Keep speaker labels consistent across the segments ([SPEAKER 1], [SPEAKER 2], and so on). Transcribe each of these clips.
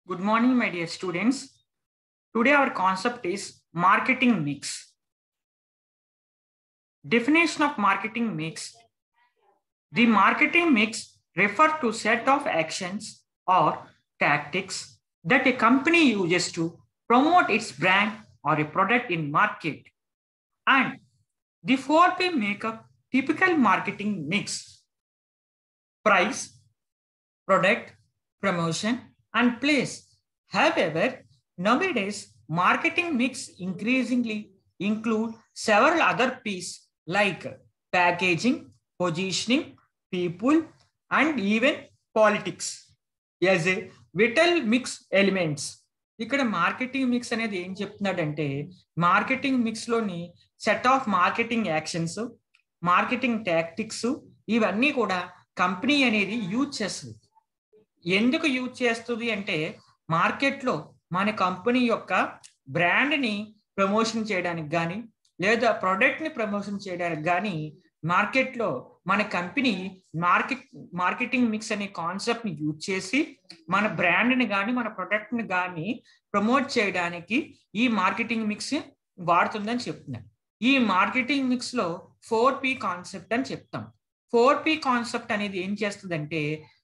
[SPEAKER 1] Good morning, my dear students. Today our concept is marketing mix. Definition of marketing mix. The marketing mix refer to set of actions or tactics that a company uses to promote its brand or a product in market. And the four P make up typical marketing mix. Price, product, promotion, and place. However, nowadays, marketing mix increasingly include several other pieces like packaging, positioning, people, and even politics as a vital mix elements. ఇక్కడ marketing mix అనేది ఏం చెప్తున్నాడంటే marketing mix లోని set of marketing actions marketing tactics ఇవన్నీ కూడా company అనేది use చేస్తుంది ఎందుకు యూజ్ చేస్తుంది అంటే మార్కెట్లో మన కంపెనీ యొక్క బ్రాండ్ని ప్రమోషన్ చేయడానికి కానీ లేదా ప్రోడక్ట్ని ప్రమోషన్ చేయడానికి కానీ మార్కెట్లో మన కంపెనీ మార్కెట్ మార్కెటింగ్ మిక్స్ అనే కాన్సెప్ట్ని యూజ్ చేసి మన బ్రాండ్ని కానీ మన ప్రొడక్ట్ని కానీ ప్రమోట్ చేయడానికి ఈ మార్కెటింగ్ మిక్స్ వాడుతుందని చెప్తున్నాను ఈ మార్కెటింగ్ మిక్స్లో ఫోర్ పి కాన్సెప్ట్ అని చెప్తాం ఫోర్ పి కాన్సెప్ట్ అనేది ఏం చేస్తుందంటే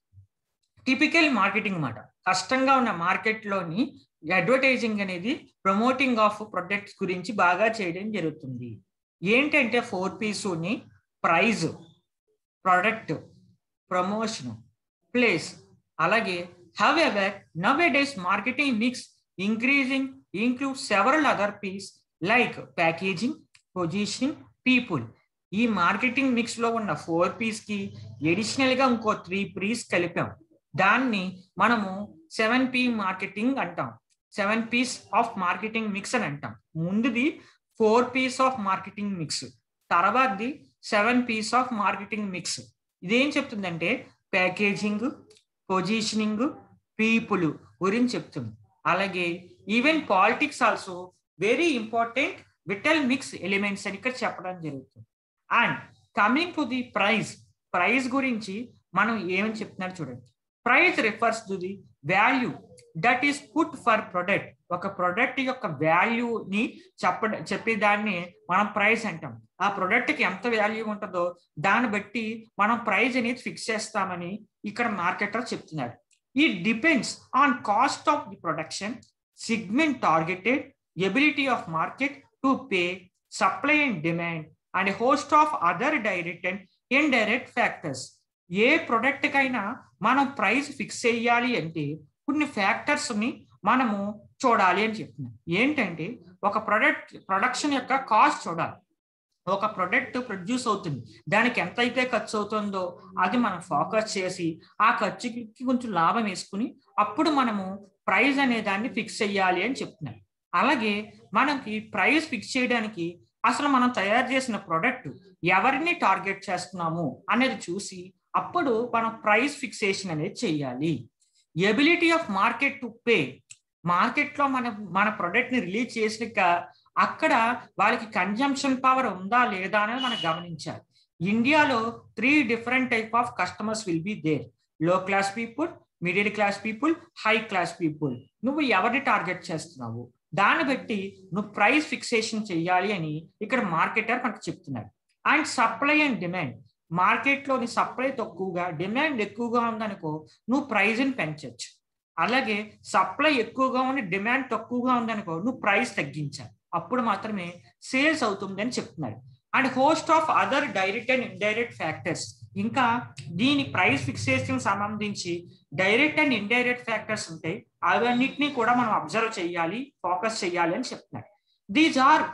[SPEAKER 1] టిపికల్ మార్కెటింగ్ మాట కష్టంగా ఉన్న మార్కెట్లోని అడ్వర్టైజింగ్ అనేది ప్రమోటింగ్ ఆఫ్ ప్రొడక్ట్స్ గురించి బాగా చేయడం జరుగుతుంది ఏంటంటే ఫోర్ పీస్ని ప్రైజ్ ప్రొడక్ట్ ప్రమోషన్ ప్లేస్ అలాగే however nowadays marketing mix increasing include several other Ps like packaging positioning people ఈ మార్కెటింగ్ మిక్స్ లో ఉన్న ఫోర్ పీస్ కి ఎడిషనల్ గా ఇంకో త్రీ పీస్ కలిపాం దాన్ని మనము సెవెన్ పీ మార్కెటింగ్ అంటాం seven Ps of marketing mix అని అంటాం ముందుది four Ps of marketing mix తర్వాతది seven Ps of marketing mix ఇదేం చెప్తుందంటే ప్యాకేజింగ్ పొజిషనింగ్ పీపుల్ గురించి చెప్తుంది అలాగే even politics also very important vital mix elements అని ఇక్కడ చెప్పడం జరుగుతుంది and coming to the price price గురించి మనం ఏమని చెప్తున్నారు చూడండి price refers to the value that is put for product ఒక ప్రొడక్ట్ యొక్క వాల్యూని చెప్ప చెప్పేదాన్ని మనం ప్రైస్ అంటాం ఆ ప్రొడక్ట్కి ఎంత వాల్యూ ఉంటుందో దాన్ని బట్టి మనం ప్రైస్ అనేది ఫిక్స్ చేస్తామని ఇక్కడ మార్కెటర్ చెప్తున్నాడు ఈ depends on cost of the production segment targeted ability of market to pay supply and demand and host of other direct and indirect factors ఏ ప్రొడక్ట్కైనా మనం ప్రైస్ ఫిక్స్ చేయాలి అంటే కొన్ని ఫ్యాక్టర్స్ని మనము చూడాలి అని చెప్తున్నాం ఏంటంటే ఒక ప్రొడక్ట్ ప్రొడక్షన్ యొక్క కాస్ట్ చూడాలి ఒక ప్రొడక్ట్ ప్రొడ్యూస్ అవుతుంది దానికి ఎంత అయితే ఖర్చు అవుతుందో అది మనం ఫోకస్ చేసి ఆ ఖర్చుకి కొంచెం లాభం వేసుకుని అప్పుడు మనము ప్రైస్ అనే దాన్ని ఫిక్స్ చేయాలి అని చెప్తున్నాం అలాగే మనకి ప్రైస్ ఫిక్స్ చేయడానికి అసలు మనం తయారు చేసిన ప్రొడక్ట్ ఎవరిని టార్గెట్ చేస్తున్నాము అనేది చూసి అప్పుడు మనం ప్రైస్ ఫిక్సేషన్ అనేది చేయాలి ability of market to pay మార్కెట్లో మన మన ప్రొడక్ట్ని రిలీజ్ చేసినాక అక్కడ వాళ్ళకి కన్జంప్షన్ పవర్ ఉందా లేదా అనేది మనం గమనించాలి ఇండియాలో three different type of customers will be there low class people middle class people high class people నువ్వు ఎవరిని టార్గెట్ చేస్తున్నావు దాన్ని బట్టి నువ్వు ప్రైస్ ఫిక్సేషన్ చేయాలి అని ఇక్కడ మార్కెటర్ మనకు చెప్తున్నాడు అండ్ సప్లై అండ్ డిమాండ్ మార్కెట్లోని సప్లై తక్కువగా డిమాండ్ ఎక్కువగా ఉందనుకో నువ్వు ప్రైజ్ని పెంచవచ్చు అలాగే సప్లై ఎక్కువగా ఉండి డిమాండ్ తక్కువగా ఉందనుకో నువ్వు ప్రైస్ తగ్గించాలి అప్పుడు మాత్రమే సేల్స్ అవుతుంది అని చెప్తున్నారు and host of other direct and indirect factors ఇంకా దీని ప్రైస్ ఫిక్సేషన్ సంబంధించి డైరెక్ట్ అండ్ ఇండైరెక్ట్ ఫ్యాక్టర్స్ ఉంటాయి అవన్నిటినీ కూడా మనం అబ్జర్వ్ చేయాలి ఫోకస్ చేయాలి అని చెప్తున్నారు these are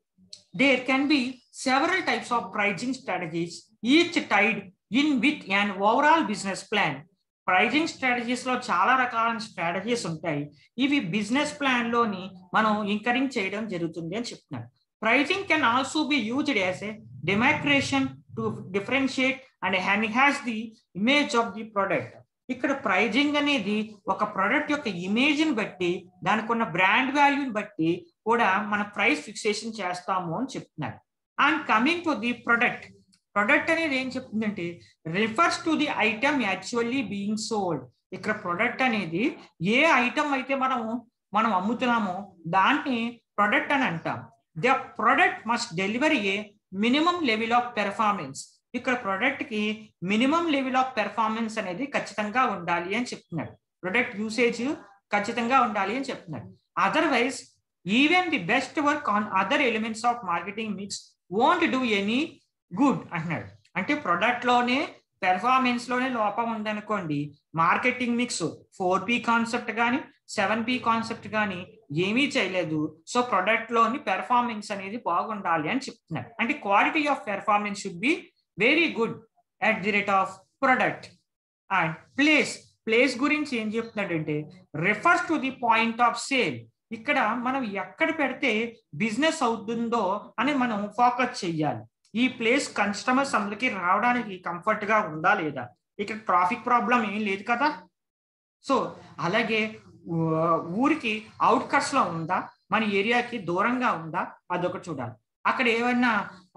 [SPEAKER 1] there can be several types of pricing strategies each tied in with and overall business plan pricing strategies లో చాలా రకాలైన స్ట్రాటజీస్ ఉంటాయి ఇవి బిజినెస్ ప్లాన్ లోని మనం ఇంకరింగ్ చేయడం జరుగుతుంది అని చెప్తున్నారు pricing can also be used as a demarcation to differentiate and has the image of the product ఇక్కడ ప్రైజింగ్ అనేది ఒక ప్రొడక్ట్ యొక్క ఇమేజ్ ని బట్టి దానికి ఉన్న బ్రాండ్ వాల్యూని బట్టి కూడా మన ప్రైస్ ఫిక్సేషన్ చేస్తాము అని చెప్తున్నారు and coming to the product product అనేది ఏం చెప్తుందంటే refers to the item actually being sold ఇక్కడ ప్రొడక్ట్ అనేది ఏ ఐటమ్ అయితే మనం మనం అమ్ముతున్నామో దాన్ని ప్రొడక్ట్ అని అంటాం the product must delivery a minimum level of performance ఇక్కడ ప్రొడక్ట్ కి మినిమం లెవెల్ ఆఫ్ పెర్ఫార్మెన్స్ అనేది ఖచ్చితంగా ఉండాలి అని చెప్తున్నాడు ప్రొడక్ట్ యూసేజ్ ఖచ్చితంగా ఉండాలి అని చెప్తున్నాడు otherwise even the best work on other elements of marketing mix won't do any good అంటున్నాడు అంటే ప్రొడక్ట్ లోనే పెర్ఫార్మెన్స్ లోనే లోపం ఉందనుకోండి marketing mix four P concept కానీ సెవెన్ పి కాన్సెప్ట్ కానీ ఏమీ చేయలేదు సో ప్రొడక్ట్ లోని పెర్ఫార్మెన్స్ అనేది బాగుండాలి అని చెప్తున్నారు అంటే quality of performance should be very good at the rate of product and place place గురించి ఏం చెప్తున్నాడంటే refers to the point of sale ఇక్కడ మనం ఎక్కడ పెడితే బిజినెస్ అవుతుందో అని మనం ఫోకస్ చెయ్యాలి ఈ ప్లేస్ కస్టమర్స్ అందరికి రావడానికి కంఫర్ట్ గా ఉందా లేదా ఇక్కడ ట్రాఫిక్ ప్రాబ్లం ఏం లేదు కదా సో అలాగే ఊరికి అవుట్కట్స్ లో ఉందా మన ఏరియాకి దూరంగా ఉందా అదొకటి చూడాలి అక్కడ ఏమైనా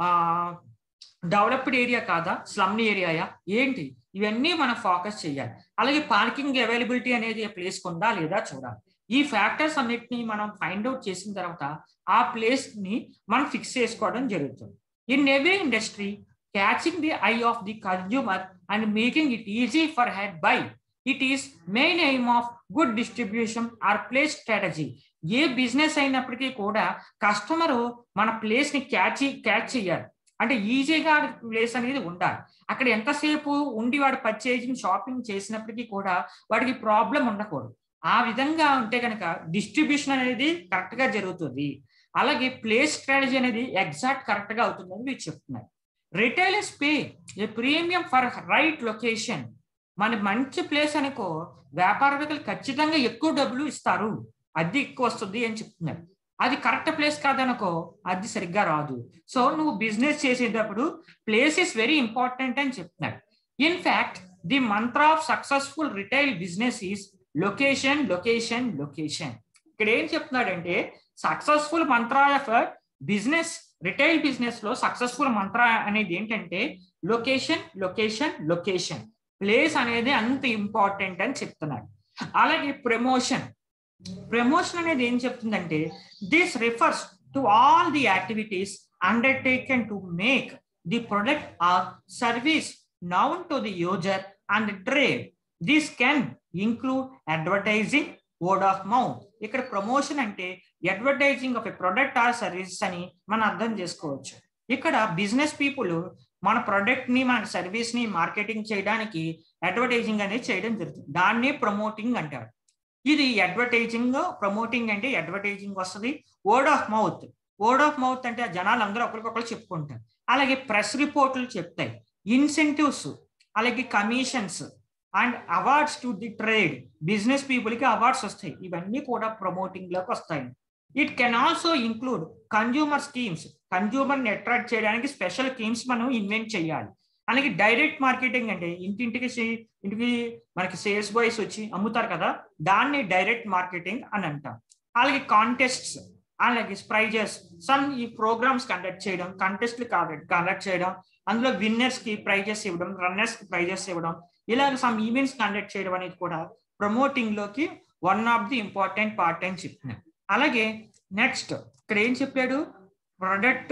[SPEAKER 1] డెవలప్డ్ ఏరియా కాదా స్లమ్ ఏరియాయా ఏంటి ఇవన్నీ మనం ఫోకస్ చేయాలి అలాగే పార్కింగ్ అవైలబిలిటీ అనేది ప్లేస్ ఉందా లేదా చూడాలి ఈ ఫ్యాక్టర్స్ అన్నిటిని మనం ఫైండ్ అవుట్ చేసిన తర్వాత ఆ ప్లేస్ ని మనం ఫిక్స్ చేసుకోవడం జరుగుతుంది in every industry catching the eye of the consumer and making it easy for head buy it is main aim of good distribution or place strategy ఏ బిజినెస్ అయినప్పటికీ కూడా కస్టమర్ మన ప్లేస్ ని catch catch చేయాలి అంటే ఈజీగా place అనేది ఉండాలి అక్కడ ఎంతసేపు ఉండి వాడు పర్చేజింగ్ షాపింగ్ చేసినప్పటికీ కూడా వాడికి ప్రాబ్లం ఉండకూడదు ఆ విధంగా ఉంటే కనుక డిస్ట్రిబ్యూషన్ అనేది కరెక్ట్ గా జరుగుతుంది అలాగే ప్లేస్ స్ట్రాటజీ అనేది ఎగ్జాక్ట్ కరెక్ట్ గా అవుతుందని మీరు చెప్తున్నారు retailers pay a premium for right location మన మంచి ప్లేస్ అనుకో వ్యాపారవేత్తలు ఖచ్చితంగా ఎక్కువ డబ్బులు ఇస్తారు అది ఎక్కువ వస్తుంది అని చెప్తున్నారు అది కరెక్ట్ ప్లేస్ కాదనుకో అది సరిగ్గా రాదు సో నువ్వు బిజినెస్ చేసేటప్పుడు ప్లేస్ ఇస్ వెరీ ఇంపార్టెంట్ అని చెప్తున్నారు in fact the mantra of successful retail business is location location location ఇక్కడ ఏం చెప్తున్నాడంటే successful mantra of business retail business లో సక్సెస్ఫుల్ మంత్ర అనేది ఏంటంటే లొకేషన్ లొకేషన్ లొకేషన్ ప్లేస్ అనేది అంత ఇంపార్టెంట్ అని చెప్తున్నాడు అలాగే ప్రమోషన్ ప్రమోషన్ అనేది ఏం చెప్తుందంటే this refers to all the activities undertaken to make the product or service known to the user and trade this can include advertising word of mouth ఇక్కడ promotion అంటే advertising of a product or service అని మనం అర్థం చేసుకోవచ్చు ఇక్కడ business people మన product ని మన సర్వీస్ ని మార్కెటింగ్ చేయడానికి అడ్వర్టైజింగ్ అనేది చేయడం జరుగుతుంది దాన్నే ప్రమోటింగ్ అంటారు ఇది అడ్వర్టైజింగ్ ప్రమోటింగ్ అంటే అడ్వర్టైజింగ్ వస్తుంది word of mouth word of mouth అంటే జనాలు అందరూ ఒకరికొకరు చెప్పుకుంటారు అలాగే ప్రెస్ రిపోర్ట్లు చెప్తాయి ఇన్సెంటివ్స్ అలాగే commissions and awards to the trade business people కి అవార్డ్స్ వస్తాయి ఇవన్నీ కూడా ప్రమోటింగ్ లోకి వస్తాయి it can also include consumer schemes consumer ని అట్రాక్ట్ చేయడానికి స్పెషల్ స్కీమ్స్ మనం ఇన్వెంట్ చేయాలి అలాగే డైరెక్ట్ మార్కెటింగ్ అంటే ఇంటింటికి ఇంటికి మనకి సేల్స్ బాయ్స్ వచ్చి అమ్ముతారు కదా దాన్ని డైరెక్ట్ మార్కెటింగ్ అని అంటాం అలాగే కాంటెస్ట్స్ అలాగే ప్రైజెస్ సమ్ ఈ ప్రోగ్రామ్స్ కండక్ట్ చేయడం కంటెస్ట్లు కండక్ట్ చేయడం అందులో విన్నర్స్ కి ప్రైజెస్ ఇవ్వడం రన్నర్స్ కి ప్రైజెస్ ఇవ్వడం ఇలాగ సమ్ ఈవెంట్స్ కండక్ట్ చేయడం అనేది కూడా ప్రమోటింగ్ లోకి one of the important part అని చెప్తున్నాను అలాగే నెక్స్ట్ ఇక్కడ ఏం చెప్పాడు ప్రొడక్ట్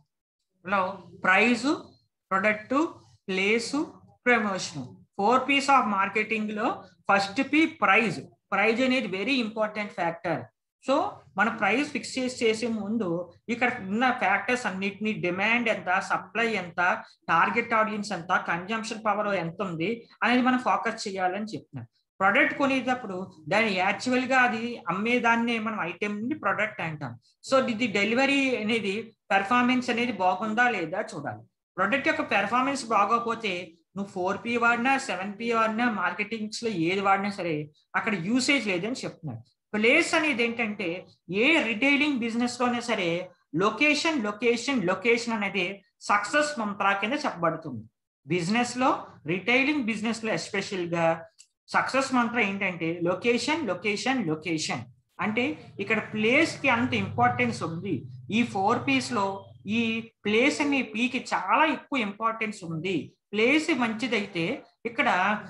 [SPEAKER 1] లో price product place promotion four Ps of marketing లో ఫస్ట్ పీ ప్రైజ్ ప్రైజ్ అనేది వెరీ ఇంపార్టెంట్ ఫ్యాక్టర్ సో మన ప్రైస్ ఫిక్స్ చేసి చేసే ముందు ఇక్కడ ఉన్న ఫ్యాక్టర్స్ అన్నిటిని డిమాండ్ ఎంత సప్లై ఎంత టార్గెట్ ఆడియన్స్ ఎంత కన్జంప్షన్ పవర్ ఎంత ఉంది అనేది మనం ఫోకస్ చేయాలని చెప్తున్నాం ప్రొడక్ట్ కొనేటప్పుడు దాని యాక్చువల్ గా అది అమ్మేదాన్ని మనం ఐటెం ని ప్రొడక్ట్ అంటాం సో ఇది డెలివరీ అనేది పెర్ఫార్మెన్స్ అనేది బాగుందా లేదా చూడాలి ప్రొడక్ట్ యొక్క పెర్ఫార్మెన్స్ బాగోకపోతే నువ్వు ఫోర్ పి వాడినా సెవెన్ పి వాడినా మార్కెటింగ్స్ లో ఏది వాడినా సరే అక్కడ యూసేజ్ లేదని చెప్తున్నాడు ప్లేస్ అనేది ఏంటంటే ఏ రిటైలింగ్ బిజినెస్ లోనే సరే లొకేషన్ లొకేషన్ లొకేషన్ అనేది సక్సెస్ మంత్రా కింద చెప్పబడుతుంది బిజినెస్ లో రిటైలింగ్ బిజినెస్ లో ఎస్పెషల్ గా సక్సెస్ మంత్ర ఏంటంటే లొకేషన్ లొకేషన్ లొకేషన్ అంటే ఇక్కడ ప్లేస్ కి అంత ఇంపార్టెన్స్ ఉంది ఈ ఫోర్ పీస్ లో ఈ ప్లేస్ అనే పీకి చాలా ఎక్కువ ఇంపార్టెన్స్ ఉంది ప్లేస్ మంచిదైతే ఇక్కడ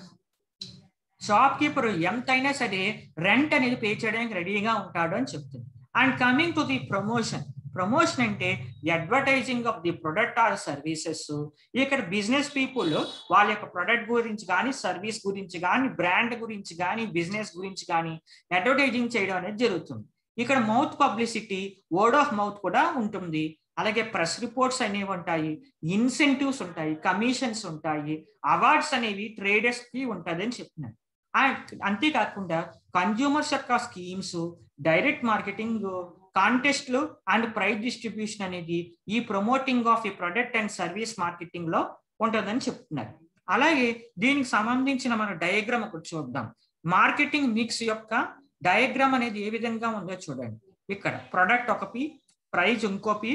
[SPEAKER 1] షాప్ కీపర్ ఎంతైనా సరే రెంట్ అనేది పే చేయడానికి రెడీగా ఉంటాడు అని చెప్తుంది and coming to the promotion promotion అంటే advertising of the product or services ఇక్కడ బిజినెస్ పీపుల్ వాళ్ళ యొక్క ప్రొడక్ట్ గురించి కానీ సర్వీస్ గురించి కానీ బ్రాండ్ గురించి కానీ బిజినెస్ గురించి కానీ అడ్వర్టైజింగ్ చేయడం అనేది జరుగుతుంది ఇక్కడ mouth publicity word of mouth కూడా ఉంటుంది అలాగే ప్రెస్ రిపోర్ట్స్ అనేవి ఉంటాయి ఇన్సెంటివ్స్ ఉంటాయి కమిషన్స్ ఉంటాయి అవార్డ్స్ అనేవి ట్రేడర్స్ కి ఉంటుంది అని చెప్తున్నాను అంతేకాకుండా కన్జ్యూమర్స్ యొక్క స్కీమ్స్ డైరెక్ట్ మార్కెటింగ్ కాంటెస్ట్లు అండ్ ప్రైస్ డిస్ట్రిబ్యూషన్ అనేది ఈ ప్రమోటింగ్ ఆఫ్ ఈ ప్రొడక్ట్ అండ్ సర్వీస్ మార్కెటింగ్ లో ఉంటుందని చెప్తున్నారు అలాగే దీనికి సంబంధించిన మన డయాగ్రామ్ ఒకటి చూద్దాం మార్కెటింగ్ మిక్స్ యొక్క డయాగ్రామ్ అనేది ఏ విధంగా ఉందో చూడండి ఇక్కడ ప్రొడక్ట్ ఒక పి ప్రైజ్ ఇంకో పి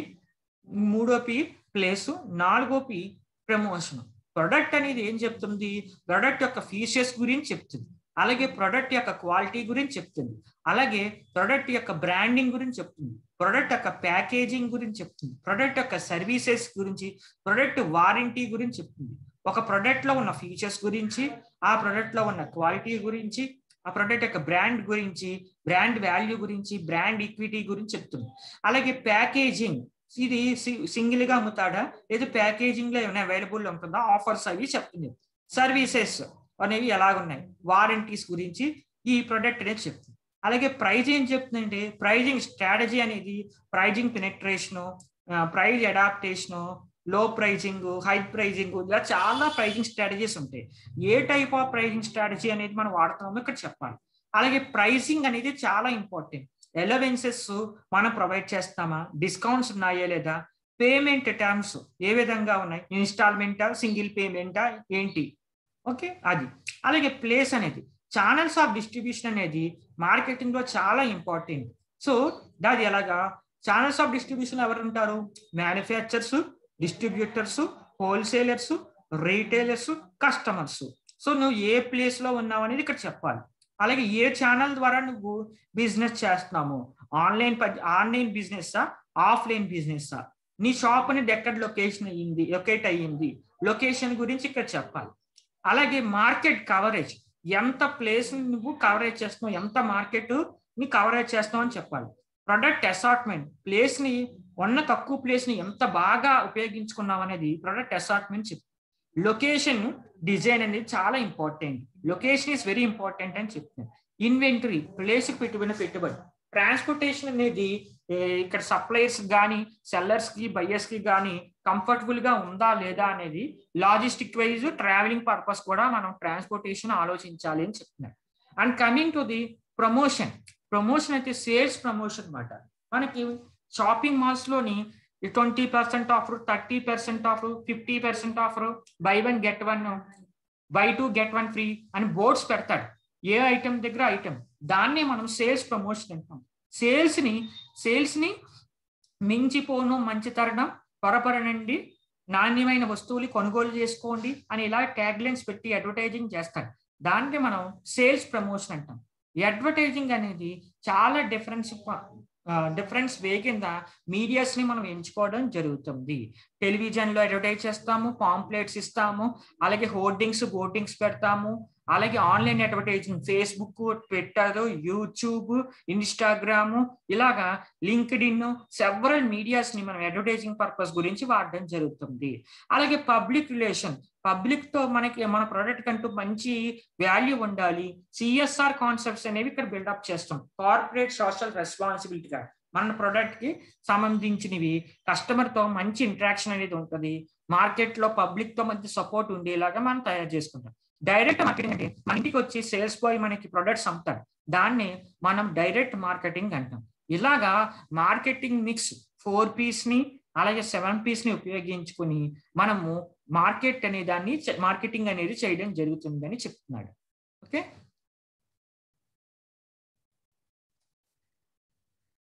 [SPEAKER 1] మూడో పి ప్లేస్ నాలుగో పి ప్రమోషన్ ప్రొడక్ట్ అనేది ఏం చెప్తుంది ప్రొడక్ట్ యొక్క ఫీచర్స్ గురించి చెప్తుంది అలాగే ప్రొడక్ట్ యొక్క క్వాలిటీ గురించి చెప్తుంది అలాగే ప్రొడక్ట్ యొక్క బ్రాండింగ్ గురించి చెప్తుంది ప్రొడక్ట్ యొక్క ప్యాకేజింగ్ గురించి చెప్తుంది ప్రొడక్ట్ యొక్క సర్వీసెస్ గురించి ప్రొడక్ట్ వారంటీ గురించి చెప్తుంది ఒక ప్రొడక్ట్ లో ఉన్న ఫీచర్స్ గురించి ఆ ప్రొడక్ట్ లో ఉన్న క్వాలిటీ గురించి ఆ ప్రొడక్ట్ యొక్క బ్రాండ్ గురించి బ్రాండ్ వాల్యూ గురించి బ్రాండ్ ఈక్విటీ గురించి చెప్తుంది అలాగే ప్యాకేజింగ్ ఇది సింగిల్ గా అమ్ముతాడా లేదా ప్యాకేజింగ్ లో ఏమైనా అవైలబుల్ ఉంటుందా ఆఫర్స్ అవి చెప్తుంది సర్వీసెస్ అనేవి ఎలాగున్నాయి వారంటీస్ గురించి ఈ ప్రొడక్ట్ అనేది చెప్తుంది అలాగే ప్రైజ్ ఏం చెప్తుందంటే ప్రైజింగ్ స్ట్రాటజీ అనేది ప్రైజింగ్ పెనెట్రేషను ప్రైజ్ అడాప్టేషను లో ప్రైజింగ్ హై ప్రైజింగ్ ఇలా చాలా ప్రైజింగ్ స్ట్రాటజీస్ ఉంటాయి ఏ టైప్ ఆఫ్ ప్రైజింగ్ స్ట్రాటజీ అనేది మనం వాడుతున్నామో ఇక్కడ చెప్పాలి అలాగే ప్రైసింగ్ అనేది చాలా ఇంపార్టెంట్ ఎలవెన్సెస్ మనం ప్రొవైడ్ చేస్తామా డిస్కౌంట్స్ ఉన్నాయా లేదా పేమెంట్ టర్మ్స్ ఏ విధంగా ఉన్నాయి ఇన్స్టాల్మెంటా సింగిల్ పేమెంటా ఏంటి ఓకే అది అలాగే ప్లేస్ అనేది ఛానల్స్ ఆఫ్ డిస్ట్రిబ్యూషన్ అనేది మార్కెటింగ్ లో చాలా ఇంపార్టెంట్ సో దాది ఎలాగా ఛానల్స్ ఆఫ్ డిస్ట్రిబ్యూషన్ ఎవరు ఉంటారు manufacturers distributors wholesalers retailers customers so నువ్వు ఏ ప్లేస్ లో ఉన్నావు అనేది ఇక్కడ చెప్పాలి అలాగే ఏ ఛానల్ ద్వారా నువ్వు బిజినెస్ చేస్తున్నాము online online business offline business నీ షాప్ అనేది ఎక్కడ లొకేషన్ అయ్యింది లొకేట్ అయ్యింది లొకేషన్ గురించి ఇక్కడ చెప్పాలి అలాగే మార్కెట్ కవరేజ్ ఎంత ప్లేస్ నువ్వు కవరేజ్ చేస్తున్నావు ఎంత మార్కెట్ ని కవరేజ్ చేస్తున్నావు అని చెప్పాలి ప్రొడక్ట్ అసార్ట్మెంట్ ప్లేస్ ని ఉన్న తక్కువ ప్లేస్ ని ఎంత బాగా ఉపయోగించుకున్నావు అనేది ప్రొడక్ట్ అసార్ట్మెంట్ చెప్పు లొకేషన్ డిజైన్ అనేది చాలా important location is very important అని చెప్తున్నాను ఇన్వెంటరీ ప్లేస్ పెట్టుబడిన పెట్టుబడి ట్రాన్స్పోర్టేషన్ అనేది ఇక్కడ సప్లయర్స్ కానీ సెల్లర్స్ కి బయర్స్ కి కానీ కంఫర్టబుల్ గా ఉందా లేదా అనేది లాజిస్టిక్ వైజ్ ట్రావెలింగ్ పర్పస్ కూడా మనం ట్రాన్స్పోర్టేషన్ ఆలోచించాలి అని చెప్తున్నారు and coming to the promotion promotion అయితే సేల్స్ ప్రమోషన్ అనమాట మనకి షాపింగ్ మాల్స్ లోని twenty percent offer thirty percent offer fifty percent offer buy one get one buy two get one free అని బోర్డ్స్ పెడతాడు ఏ ఐటమ్ దగ్గర ఐటమ్ దాన్నే మనం సేల్స్ ప్రమోషన్ అంటాం సేల్స్ ని సేల్స్ ని మించిపోను మంచి తరుణం త్వరపరనండి నాణ్యమైన వస్తువులు కొనుగోలు చేసుకోండి అని ఇలా ట్యాగ్ లైన్స్ పెట్టి అడ్వర్టైజింగ్ చేస్తాడు దాన్ని మనం సేల్స్ ప్రమోషన్ అంటాం అడ్వర్టైజింగ్ అనేది చాలా డిఫరెన్స్ డిఫరెన్స్ వే కింద మీడియాస్ ని మనం ఎంచుకోవడం జరుగుతుంది టెలివిజన్ లో అడ్వర్టైజ్ చేస్తాము పాంప్లెట్స్ ఇస్తాము అలాగే హోర్డింగ్స్ బోర్డింగ్స్ పెడతాము అలాగే online advertising Facebook Twitter YouTube Instagram ఇలాగా లింక్డ్ ఇన్ సెవరల్ మీడియాస్ ని మనం అడ్వర్టైజింగ్ పర్పస్ గురించి వాడడం జరుగుతుంది అలాగే పబ్లిక్ రిలేషన్ పబ్లిక్ తో మనకి మన ప్రోడక్ట్ కంటూ మంచి వాల్యూ ఉండాలి సిఎస్ఆర్ కాన్సెప్ట్స్ అనేవి ఇక్కడ బిల్డప్ చేస్తాం కార్పొరేట్ సోషల్ రెస్పాన్సిబిలిటీగా మన ప్రోడక్ట్ కి సంబంధించినవి కస్టమర్ తో మంచి ఇంటరాక్షన్ అనేది ఉంటుంది మార్కెట్ లో పబ్లిక్ తో మంచి సపోర్ట్ ఉండేలాగా మనం తయారు చేసుకుంటాం డైరెక్ట్ మార్కెటింగ్ అంటే మన ఇంటికి వచ్చి సేల్స్ బాయ్ మనకి ప్రొడక్ట్స్ అమ్ముతాడు దాన్ని మనం డైరెక్ట్ మార్కెటింగ్ అంటాం ఇలాగా మార్కెటింగ్ మిక్స్ ఫోర్ పీస్ ని అలాగే సెవెన్ పీస్ ని ఉపయోగించుకుని మనము మార్కెట్ అనే దాన్ని మార్కెటింగ్ అనేది చేయడం జరుగుతుందని చెప్తున్నాడు ఓకే